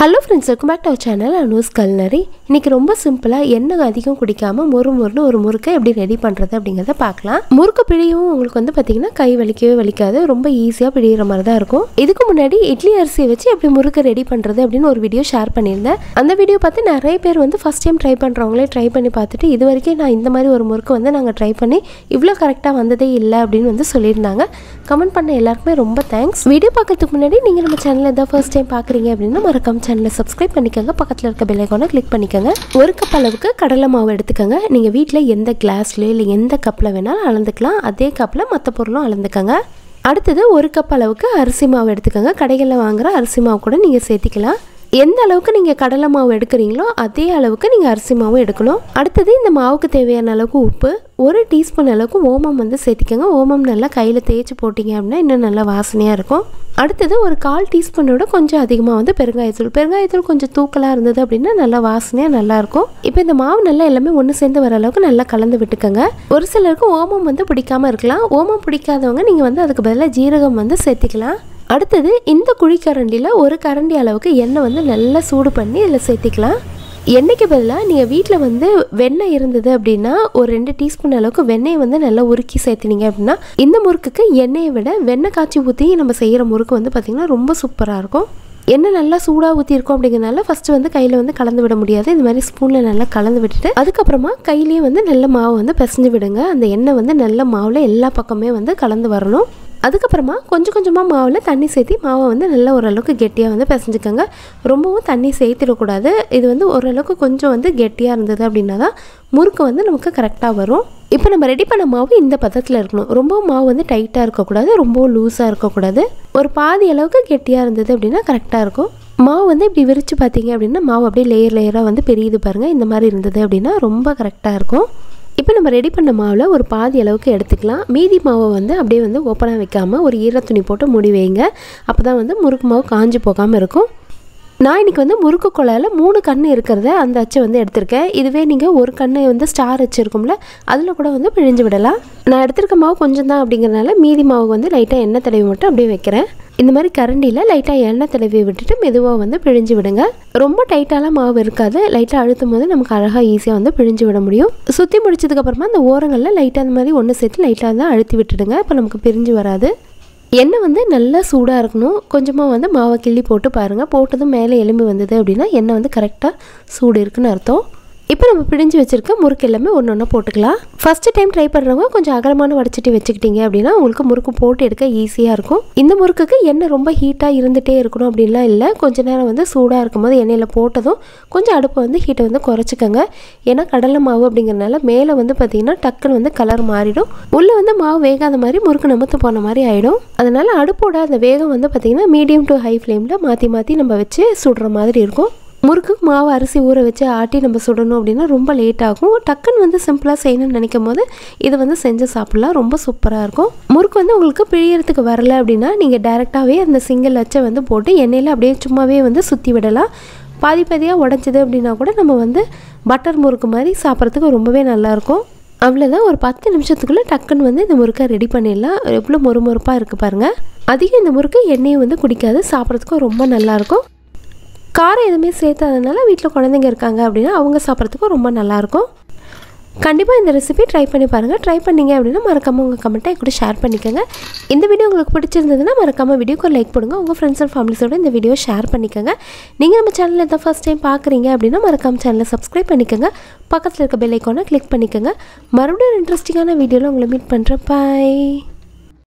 hello friends welcome back to our channel Anu's culinary இன்றைக்கி ரொம்ப சிம்பிளாக எண்ணெய் அதிகம் குடிக்காமல் மொறு மொறுன்னு ஒரு முறுக்கை எப்படி ரெடி பண்ணுறது அப்படிங்கிறத பார்க்கலாம் முறுக்கு பிழியவும் உங்களுக்கு வந்து பார்த்திங்கன்னா கை வலிக்கவே வலிக்காது ரொம்ப ஈஸியாக பிழிகிற மாதிரி தான் இருக்கும் இதுக்கு முன்னாடி இட்லி அரிசியை வச்சு எப்படி முறுக்கு ரெடி பண்ணுறது அப்படின்னு ஒரு வீடியோ ஷேர் பண்ணியிருந்தேன் அந்த வீடியோ பார்த்து நிறைய பேர் வந்து ஃபஸ்ட் டைம் ட்ரை பண்ணுறவங்களே ட்ரை பண்ணி பார்த்துட்டு இது வரைக்கும் நான் இந்த மாதிரி ஒரு முறுக்கு வந்து நாங்கள் ட்ரை பண்ணி இவ்வளோ கரெக்டாக வந்ததே இல்லை அப்படின்னு வந்து சொல்லியிருந்தாங்க கமெண்ட் பண்ண எல்லாருக்குமே ரொம்ப தேங்க்ஸ் வீடியோ பார்க்கறதுக்கு முன்னாடி நீங்கள் நம்ம சேனலில் எதாவது ஃபர்ஸ்ட் டைம் பார்க்குறீங்க அப்படின்னா மறக்காம சேனலை சப்ஸ்கிரைப் பண்ணிக்கோங்க பக்கத்தில் இருக்க பெல் ஐக்கானை கிளிக் பண்ணிக்கோங்க ஒரு கப் அளவுக்கு கடலை மாவு எடுத்துக்கோங்க நீங்கள் வீட்டில் எந்த கிளாஸ்லையோ இல்லை எந்த கப்பில் வேணாலும் அளந்துக்கலாம் அதே கப்பில் மற்ற பொருளும் அளந்துக்கோங்க அடுத்தது ஒரு கப் அளவுக்கு அரிசி மாவு எடுத்துக்கோங்க கடைகளில் வாங்குற அரிசி மாவு கூட நீங்கள் சேர்த்திக்கலாம் எந்த அளவுக்கு நீங்கள் கடலை மாவு எடுக்கிறீங்களோ அதே அளவுக்கு நீங்கள் அரிசி மாவும் எடுக்கணும் அடுத்தது இந்த மாவுக்கு தேவையான அளவுக்கு உப்பு ஒரு டீஸ்பூன் அளவுக்கு ஓமம் வந்து சேர்த்திக்கோங்க ஓமம் நல்லா கையில் தேய்ச்சி போட்டிங்க அப்படின்னா இன்னும் நல்லா வாசனையாக இருக்கும் அடுத்தது ஒரு கால் டீஸ்பூனோட கொஞ்சம் அதிகமாக வந்து பெருங்காயத்தூள் பெருங்காயத்தூள் கொஞ்சம் தூக்கலாக இருந்தது அப்படின்னா நல்லா வாசனையாக நல்லாயிருக்கும் இப்போ இந்த மாவு நல்லா எல்லாமே ஒன்று சேர்ந்து வர அளவுக்கு நல்லா கலந்து விட்டுக்கோங்க ஒரு சிலருக்கு ஓமம் வந்து பிடிக்காம இருக்கலாம் ஓமம் பிடிக்காதவங்க நீங்கள் வந்து அதுக்கு பதிலாக ஜீரகம் வந்து சேர்த்திக்கலாம் அடுத்தது இந்த குழிக்கரண்டியில் ஒரு கரண்டி அளவுக்கு எண்ணெய் வந்து நல்லா சூடு பண்ணி இதில் சேர்த்திக்கலாம் எண்ணெய்க்கு பதிலாக நீங்கள் வீட்டில் வந்து வெண்ணெய் இருந்தது அப்படின்னா ஒரு ரெண்டு டீஸ்பூன் அளவுக்கு வெண்ணெயை வந்து நல்லா உருக்கி சேர்த்துனீங்க அப்படின்னா இந்த முறுக்குக்கு எண்ணெயை விட வெண்ணெய் காய்ச்சி ஊற்றி நம்ம செய்கிற முறுக்கு வந்து பார்த்திங்கன்னா ரொம்ப சூப்பராக இருக்கும் எண்ணெய் நல்லா சூடாக ஊற்றிருக்கோம் அப்படிங்கிறனால ஃபஸ்ட்டு வந்து கையில் வந்து கலந்து விட முடியாது இந்த மாதிரி ஸ்பூனில் நல்லா கலந்து விட்டுட்டு அதுக்கப்புறமா கையிலேயே வந்து நல்ல மாவு வந்து பிசைஞ்சு விடுங்க அந்த எண்ணெய் வந்து நல்ல மாவில் எல்லா பக்கமே வந்து கலந்து வரணும் அதுக்கப்புறமா கொஞ்சம் கொஞ்சமாக மாவில் தண்ணி சேர்த்தி மாவை வந்து நல்லா ஓரளவுக்கு கெட்டியாக வந்து பிசைஞ்சுக்கோங்க ரொம்பவும் தண்ணி சேர்த்திடக்கூடாது இது வந்து ஓரளவுக்கு கொஞ்சம் வந்து கெட்டியாக இருந்தது அப்படின்னா தான் முறுக்கு வந்து நமக்கு கரெக்டாக வரும் இப்போ நம்ம ரெடி பண்ண மாவு இந்த பதத்தில் இருக்கணும் ரொம்பவும் மாவு வந்து டைட்டாக இருக்கக்கூடாது ரொம்பவும் லூஸாக இருக்கக்கூடாது ஒரு பாதி அளவுக்கு கெட்டியாக இருந்தது அப்படின்னா கரெக்டாக இருக்கும் மாவு வந்து இப்படி விரித்து பார்த்தீங்க அப்படின்னா மாவு அப்படியே லேயர் லேயராக வந்து பெரியுது பாருங்கள் இந்த மாதிரி இருந்தது அப்படின்னா ரொம்ப கரெக்டாக இருக்கும் இப்போ நம்ம ரெடி பண்ண மாவில் ஒரு பாதி அளவுக்கு எடுத்துக்கலாம் மீதி மாவை வந்து அப்படியே வந்து ஓப்பனாக வைக்காமல் ஒரு ஈரத்துணி போட்டு மூடி வைங்க அப்போ தான் வந்து முறுக்கு மாவு காஞ்சி போகாமல் இருக்கும் நான் இன்றைக்கி வந்து முறுக்கு குழாயில் மூணு கண் இருக்கிறத அந்த அச்சை வந்து எடுத்திருக்கேன் இதுவே நீங்கள் ஒரு கண் வந்து ஸ்டார் வச்சுருக்கோம்ல அதில் கூட வந்து பிழிஞ்சு விடலாம் நான் எடுத்திருக்க மாவு கொஞ்சம் தான் அப்படிங்கிறனால மீதி மாவு வந்து லைட்டாக எண்ணெய் தடவி மட்டும் அப்படியே வைக்கிறேன் இந்த மாதிரி கரண்டியில் லைட்டாக எண்ணெய் தடவி விட்டுட்டு மெதுவாக வந்து பிழிஞ்சு விடுங்க ரொம்ப டைட்டாலாம் மாவு இருக்காது லைட்டாக அழுத்தும் போது நமக்கு அழகாக ஈஸியாக வந்து பிழிஞ்சு விட முடியும் சுற்றி முடிச்சதுக்கப்புறமா அந்த ஓரங்களில் லைட்டாக அந்த மாதிரி ஒன்று சேர்த்து லைட்டாக தான் அழுத்தி விட்டுடுங்க இப்போ நமக்கு பிரிஞ்சு வராது எண்ணெய் வந்து நல்லா சூடாக இருக்கணும் கொஞ்சமாக வந்து மாவை கிள்ளி போட்டு பாருங்கள் போட்டதும் மேலே எலும்பி வந்தது அப்படின்னா எண்ணெய் வந்து கரெக்டாக சூடு இருக்குன்னு அர்த்தம் இப்போ நம்ம பிடிஞ்சு வச்சுருக்க முறுக்கு எல்லாமே ஒன்று ஒன்று போட்டுக்கலாம் ஃபஸ்ட்டு டைம் ட்ரை பண்ணுறவங்க கொஞ்சம் அகலமான வடச்சட்டி வச்சுக்கிட்டீங்க அப்படின்னா உங்களுக்கு முறுக்கு போட்டு எடுக்க ஈஸியாக இருக்கும் இந்த முறுக்குக்கு எண்ணெய் ரொம்ப ஹீட்டாக இருந்துகிட்டே இருக்கணும் அப்படின்லாம் இல்லை கொஞ்ச நேரம் வந்து சூடாக இருக்கும்போது எண்ணெயில் போட்டதும் கொஞ்சம் அடுப்பை வந்து ஹீட்டை வந்து குறைச்சிக்கோங்க ஏன்னா கடலை மாவு அப்படிங்கிறனால மேலே வந்து பார்த்திங்கன்னா டக்குன்னு வந்து கலர் மாறிடும் உள்ளே வந்து மாவு வேகாத மாதிரி முறுக்கு நமத்து போன மாதிரி ஆகிடும் அதனால் அடுப்போட அந்த வேகம் வந்து பார்த்திங்கன்னா மீடியம் டு ஹை ஃப்ளேமில் மாற்றி மாற்றி நம்ம வச்சு சுடுற மாதிரி இருக்கும் முறுக்கு மாவு அரிசி ஊற வச்சு ஆட்டி நம்ம சுடணும் அப்படின்னா ரொம்ப லேட் ஆகும் டக்குன்னு வந்து சிம்பிளாக செய்யணும்னு நினைக்கும் போது இதை வந்து செஞ்சு சாப்பிட்லாம் ரொம்ப சூப்பராக இருக்கும் முறுக்கு வந்து உங்களுக்கு பிழியறதுக்கு வரல அப்படின்னா நீங்கள் டேரெக்டாகவே அந்த சிங்கிள் அச்சை வந்து போட்டு எண்ணெயில் அப்படியே சும்மாவே வந்து சுற்றி விடலாம் பாதி பாதியாக உடஞ்சிது அப்படின்னா கூட நம்ம வந்து பட்டர் முறுக்கு மாதிரி சாப்பிட்றதுக்கு ரொம்பவே நல்லாயிருக்கும் அவ்வளோதான் ஒரு பத்து நிமிஷத்துக்குள்ளே டக்குன்னு வந்து இந்த முறுக்கை ரெடி பண்ணிடலாம் எவ்வளோ மொறுமொறுப்பாக இருக்குது பாருங்கள் அதிகம் இந்த முறுக்கு எண்ணெயை வந்து குடிக்காது சாப்பிட்றதுக்கும் ரொம்ப நல்லாயிருக்கும் காரம் எதுவுமே சேர்த்தாதனால வீட்டில் குழந்தைங்க இருக்காங்க அப்படின்னா அவங்க சாப்பிட்றதுக்கும் ரொம்ப நல்லாயிருக்கும் கண்டிப்பாக இந்த ரெசிபி ட்ரை பண்ணி பாருங்கள் ட்ரை பண்ணிங்க அப்படின்னா மறக்காமல் உங்கள் கமெண்ட்டை கூட ஷேர் பண்ணிக்கோங்க இந்த வீடியோ உங்களுக்கு பிடிச்சிருந்ததுன்னா மறக்காமல் வீடியோக்கு லைக் போடுங்க உங்கள் ஃப்ரெண்ட்ஸ் அண்ட் ஃபேமிலிஸோட இந்த வீடியோ ஷேர் பண்ணிக்கோங்க நீங்கள் நம்ம சேனலில் எதாவது ஃபஸ்ட் டைம் பார்க்குறீங்க அப்படின்னா மறக்காமல் சேனலை சப்ஸ்கிரைப் பண்ணிக்கோங்க பக்கத்தில் இருக்க பெல் ஐக்கானை கிளிக் பண்ணிக்கோங்க மறுபடியும் இன்ட்ரெஸ்டிங்கான வீடியோவில் உங்களை மீட் பண்ணுறேன் பாய்